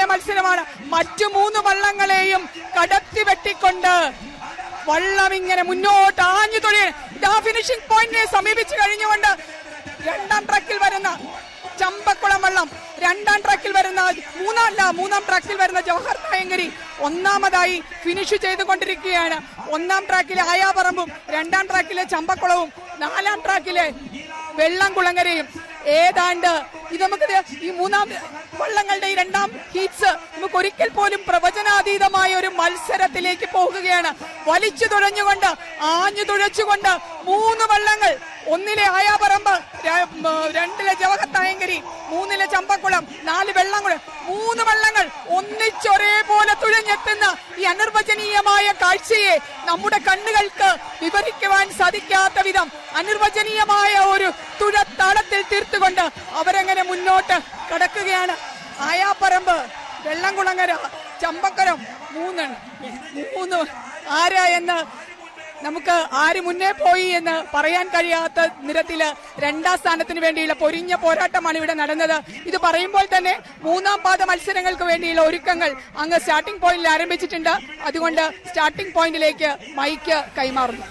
മത്സരമാണ് മറ്റു മൂന്ന് വള്ളങ്ങളെയും കടത്തി വെട്ടിക്കൊണ്ട് വള്ളം ഇങ്ങനെ മുന്നോട്ട് ആഞ്ഞു തൊഴിൽ ഇതാ ഫിനിഷിംഗ് പോയിന്റിനെ സമീപിച്ചു കഴിഞ്ഞുകൊണ്ട് രണ്ടാം ട്രാക്കിൽ വരുന്ന ചമ്പക്കുളം വള്ളം രണ്ടാം ട്രാക്കിൽ വരുന്ന മൂന്നാം അല്ല മൂന്നാം ട്രാക്കിൽ വരുന്ന ജവഹർ ഭയങ്കരി ഒന്നാമതായി ഫിനിഷ് ചെയ്തുകൊണ്ടിരിക്കുകയാണ് ഒന്നാം ട്രാക്കിലെ ആയാപറമ്പും രണ്ടാം ട്രാക്കിലെ ചമ്പക്കുളവും നാലാം ട്രാക്കിലെ വെള്ളംകുളങ്ങരയും ഏതാണ്ട് ഇത് നമുക്ക് ദേ ഈ മൂന്നാം വള്ളങ്ങളുടെ ഈ രണ്ടാം ഹീറ്റ്സ് നമുക്ക് ഒരിക്കൽ പോലും പ്രവചനാതീതമായ ഒരു മത്സരത്തിലേക്ക് പോകുകയാണ് വലിച്ചു തുഴഞ്ഞുകൊണ്ട് ആഞ്ഞു തുഴച്ചുകൊണ്ട് മൂന്ന് വള്ളങ്ങൾ ഒന്നിലെ ആയാപറമ്പ് ര- ഉം, രണ്ടിലെ ജവഹത്തായങ്കരി മൂന്നിലെ ചമ്പക്കുളം നാല് വെള്ളംകുളം മൂന്ന് വള്ളങ്ങൾ ഒന്നിച്ചൊരേപോലെ തുഴഞ്ഞെത്തുന്ന ഈ അനിർവചനീയമായ കാഴ്ചയെ നമ്മുടെ കണ്ണുകൾക്ക് വിവരിക്കുവാൻ സാധിക്കാത്ത വിധം അനിർവചനീയമായ ഒരു തുഴത്താളത്തിൽ തീർത്തുകൊണ്ട് അവരങ്ങനെ മുന്നോട്ട് കടക്കുകയാണ് ആയാപ്പറമ്പ് വെള്ളംകുളങ്ങര ചമ്പക്കരം മൂന്നെണ്ണം മൂന്ന് ആരാ എന്ന് നമുക്ക് ആര് മുന്നേ പോയി എന്ന് പറയാൻ കഴിയാത്ത നിരത്തില് രണ്ടാം സ്ഥാനത്തിന് വേണ്ടിയുള്ള പൊരിഞ്ഞ പോരാട്ടമാണ് ഇവിടെ നടന്നത് ഇത് പറയുമ്പോൾ തന്നെ മൂന്നാം പാദ മത്സരങ്ങൾക്ക് വേണ്ടിയുള്ള ഒരുക്കങ്ങൾ അങ്ങ് സ്റ്റാർട്ടിംഗ് പോയിന്റിൽ ആരംഭിച്ചിട്ടുണ്ട് അതുകൊണ്ട് സ്റ്റാർട്ടിംഗ് പോയിന്റിലേക്ക് മൈക്ക് കൈമാറുന്നു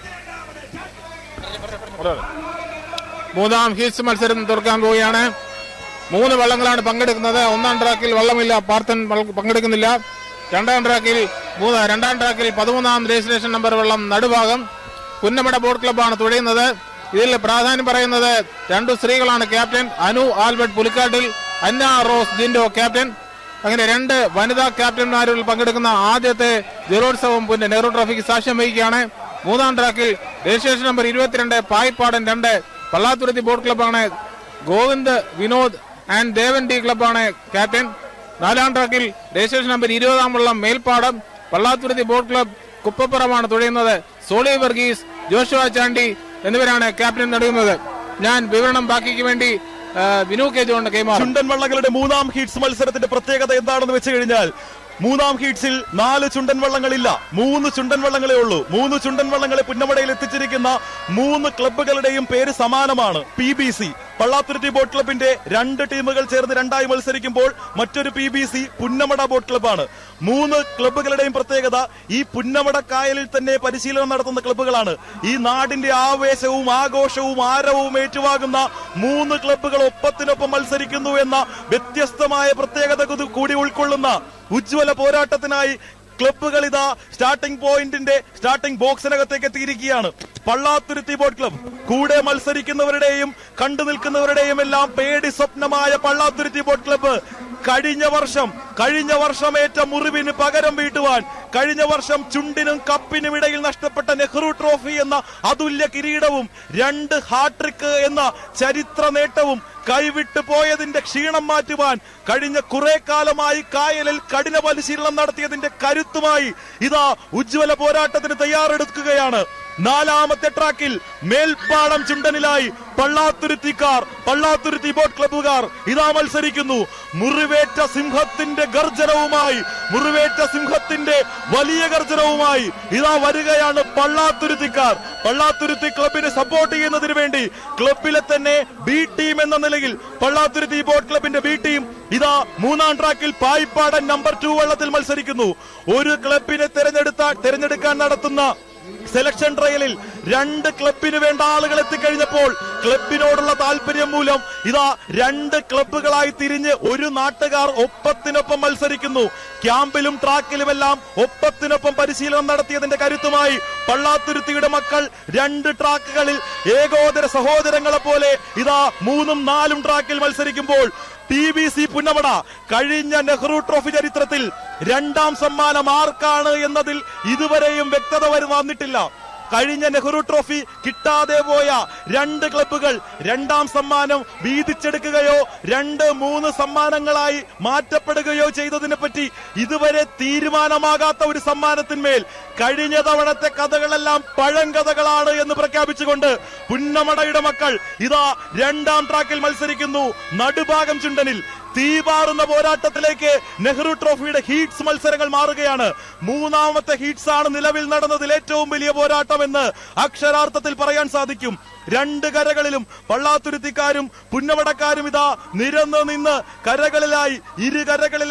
മൂന്നാം ഹീറ്റ്സ് മത്സരം തുറക്കാൻ പോവുകയാണ് മൂന്ന് വള്ളങ്ങളാണ് പങ്കെടുക്കുന്നത് ഒന്നാം ട്രാക്കിൽ വള്ളമില്ല പാർത്ഥൻ വള്ള- പങ്കെടുക്കുന്നില്ല രണ്ടാം ട്രാക്കിൽ മൂന്ന് രണ്ടാം ട്രാക്കിൽ പതിമൂന്നാം രജിസ്ട്രേഷൻ നമ്പർ വള്ളം നടുഭാഗം പുന്നമട ബോട്ട് ക്ലബ്ബാണ് തുഴയുന്നത് ഇതിൽ പ്രാധാന്യം പറയുന്നത് രണ്ടു സ്ത്രീകളാണ് captain Anu Albert Pulikkattil Anna Rose ജിൻഡോ ക്യാപ്റ്റൻ അങ്ങനെ രണ്ട് വനിതാ ക്യാപ്റ്റന്മാരിൽ പങ്കെടുക്കുന്ന ആദ്യത്തെ ജലോത്സവം പിന്നെ നെഹ്റു ട്രോഫിക്ക് സാക്ഷ്യം വഹിക്കുകയാണ് മൂന്നാം ട്രാക്കിൽ രജിസ്ട്രേഷൻ നമ്പർ ഇരുപത്തിരണ്ട് പായിപ്പാടൻ രണ്ട് പള്ളാത്തുരുത്തി ബോട്ട് ക്ലബ്ബാണ് ഗോവിന്ദ് വിനോദ് ആൻഡ് ദേവൻ ടി ക്ലബ്ബാണ് ക്യാപ്റ്റൻ നാലാം ട്രാക്കിൽ രജിസ്ട്രേഷൻ നമ്പർ ഇരുപതാം വള്ളം മേൽപ്പാടം പള്ളാത്തുരുത്തി ബോട്ട് ക്ലബ് കുപ്പപ്പുറമാണ് തുഴയുന്നത് സോളി വർഗീസ് ജോഷുവ ചാണ്ടി എന്നിവരാണ് ക്യാപ്റ്റൻ നടുന്നത് ഞാൻ വിവരണം ബാക്കിക്ക് വേണ്ടി ആ, വിനു കെ ജോണിന് കൈമാറും ചുണ്ടൻ വള്ളങ്ങളുടെ മൂന്നാം ഹീറ്റ്സ് മത്സരത്തിന്റെ പ്രത്യേകത എന്താണെന്ന് വെച്ച് കഴിഞ്ഞാൽ മൂന്നാം ഹീറ്റ്സിൽ നാല് ചുണ്ടൻ വള്ളങ്ങളില്ല മൂന്ന് ചുണ്ടൻ വള്ളങ്ങളേ ഉള്ളൂ മൂന്ന് ചുണ്ടൻ വള്ളങ്ങളെ പുന്നമടയിൽ എത്തിച്ചിരിക്കുന്ന മൂന്ന് ക്ലബ്ബുകളുടെയും പേര് സമാനമാണ് P B C Pallathuruthy boat ക്ലബിന്റെ രണ്ട് ടീമുകൾ ചേർന്ന് രണ്ടായി മത്സരിക്കുമ്പോൾ മറ്റൊരു P B C Punnamada boat ക്ലബ്ബാണ് മൂന്ന് ക്ലബ്ബുകളുടെയും പ്രത്യേകത ഈ പുന്നമട കായലിൽ തന്നെ പരിശീലനം നടത്തുന്ന ക്ലബ്ബുകളാണ് ഈ നാടിന്റെ ആവേശവും ആഘോഷവും ആരവവും ഏറ്റുവാകുന്ന മൂന്ന് ക്ലബ്ബുകൾ ഒപ്പത്തിനൊപ്പം മത്സരിക്കുന്നു എന്ന വ്യത്യസ്തമായ പ്രത്യേകത കുതു- കൂടി ഉൾക്കൊള്ളുന്ന ഉജ്ജ്വല പോരാട്ടത്തിനായി ക്ലബ്ബുകൾ ഇതാ സ്റ്റാർട്ടിംഗ് പോയിന്റിന്റെ സ്റ്റാർട്ടിംഗ് ബോക്സിനകത്തേക്ക് എത്തിയിരിക്കുകയാണ് പള്ളാത്തുരുത്തി ബോട്ട് ക്ലബ് കൂടെ മത്സരിക്കുന്നവരുടെയും കണ്ടു നിൽക്കുന്നവരുടെയും എല്ലാം പേടി സ്വപ്നമായ പള്ളാത്തുരുത്തി ബോട്ട് ക്ലബ്ബ് കഴിഞ്ഞ വർഷം കഴിഞ്ഞ വർഷം ഏറ്റ മുറിവിന് പകരം വീട്ടുവാൻ കഴിഞ്ഞ വർഷം ചുണ്ടിനും കപ്പിനും ഇടയിൽ നഷ്ടപ്പെട്ട നെഹ്റു ട്രോഫി എന്ന അതുല്യ കിരീടവും രണ്ട് ഹാട്രിക്ക് എന്ന ചരിത്ര നേട്ടവും കൈവിട്ടു പോയതിന്റെ ക്ഷീണം മാറ്റുവാൻ കഴിഞ്ഞ കുറെ കാലമായി കായലിൽ കഠിന പരിശീലനം നടത്തിയതിന്റെ കരുത്തുമായി ഇതാ ഉജ്ജ്വല പോരാട്ടത്തിന് തയ്യാറെടുക്കുകയാണ് നാലാമത്തെ ട്രാക്കിൽ മേൽപ്പാടം ചുണ്ടനിലായി പള്ളാത്തുരുത്തിക്കാർ പള്ളാത്തുരുത്തി ബോട്ട് ക്ലബ്ബുകാർ ഇതാ മത്സരിക്കുന്നു മുറിവേറ്റ സിംഹത്തിന്റെ ഗർജനവുമായി മുറിവേറ്റ സിംഹത്തിന്റെ വലിയ ഗർജനവുമായി ഇതാ വരികയാണ് പള്ളാത്തുരുത്തിക്കാർ പള്ളാത്തുരുത്തി ക്ലബിനെ സപ്പോർട്ട് ചെയ്യുന്നതിന് വേണ്ടി ക്ലബിലെ തന്നെ ബി ടീം എന്ന നിലയിൽ പള്ളാത്തുരുത്തി ബോട്ട് ക്ലബിന്റെ ബി ടീം ഇതാ മൂന്നാം ട്രാക്കിൽ പായിപ്പാടൻ നമ്പർ ടു വള്ളത്തിൽ മത്സരിക്കുന്നു ഒരു ക്ലബിനെ തെരഞ്ഞെടുത്ത തെരഞ്ഞെടുക്കാൻ നടത്തുന്ന സെലക്ഷൻ ട്രയലിൽ രണ്ട് ക്ലബിന് വേണ്ട ആളുകൾ എത്തിക്കഴിഞ്ഞപ്പോൾ ക്ലബിനോടുള്ള താല്പര്യം മൂലം ഇതാ രണ്ട് ക്ലബുകളായി തിരിഞ്ഞ് ഒരു നാട്ടുകാർ ഒപ്പത്തിനൊപ്പം മത്സരിക്കുന്നു ക്യാമ്പിലും ട്രാക്കിലുമെല്ലാം ഒപ്പത്തിനൊപ്പം പരിശീലനം നടത്തിയതിന്റെ കരുത്തുമായി പള്ളാത്തുരുത്തിയുടെ മക്കൾ രണ്ട് ട്രാക്കുകളിൽ ഏകോദര സഹോദരങ്ങളെ പോലെ ഇതാ മൂന്നും നാലും ട്രാക്കിൽ മത്സരിക്കുമ്പോൾ ടി ബി സി പുന്നമട കഴിഞ്ഞ നെഹ്റു ട്രോഫി ചരിത്രത്തിൽ രണ്ടാം സമ്മാനം ആർക്കാണ് എന്നതിൽ ഇതുവരെയും വ്യക്തത വരു വന്നിട്ടില്ല കഴിഞ്ഞ നെഹ്റു ട്രോഫി കിട്ടാതെ പോയ രണ്ട് ക്ലബ്ബുകൾ രണ്ടാം സമ്മാനം വീതിച്ചെടുക്കുകയോ രണ്ട് മൂന്ന് സമ്മാനങ്ങളായി മാറ്റപ്പെടുകയോ ചെയ്തതിനെ പറ്റി ഇതുവരെ തീരുമാനമാകാത്ത ഒരു സമ്മാനത്തിന്മേൽ കഴിഞ്ഞ തവണത്തെ കഥകളെല്ലാം പഴങ്കഥകളാണ് എന്ന് പ്രഖ്യാപിച്ചുകൊണ്ട് പുന്നമടയുടെ മക്കൾ ഇതാ രണ്ടാം ട്രാക്കിൽ മത്സരിക്കുന്നു നടുഭാഗം ചുണ്ടനിൽ തീപാറുന്ന പോരാട്ടത്തിലേക്ക് നെഹ്റു ട്രോഫിയുടെ ഹീറ്റ്സ് മത്സരങ്ങൾ മാറുകയാണ് മൂന്നാമത്തെ ഹീറ്റ്സ് ആണ് നിലവിൽ നടന്നതിൽ ഏറ്റവും വലിയ പോരാട്ടമെന്ന് അക്ഷരാർത്ഥത്തിൽ പറയാൻ സാധിക്കും രണ്ട് കരകളിലും പള്ളാത്തുരുത്തിക്കാരും പുന്നമടക്കാരും ഇതാ നിരന്നു നിന്ന് കരകളിലായി ഇരു കരകളിലായി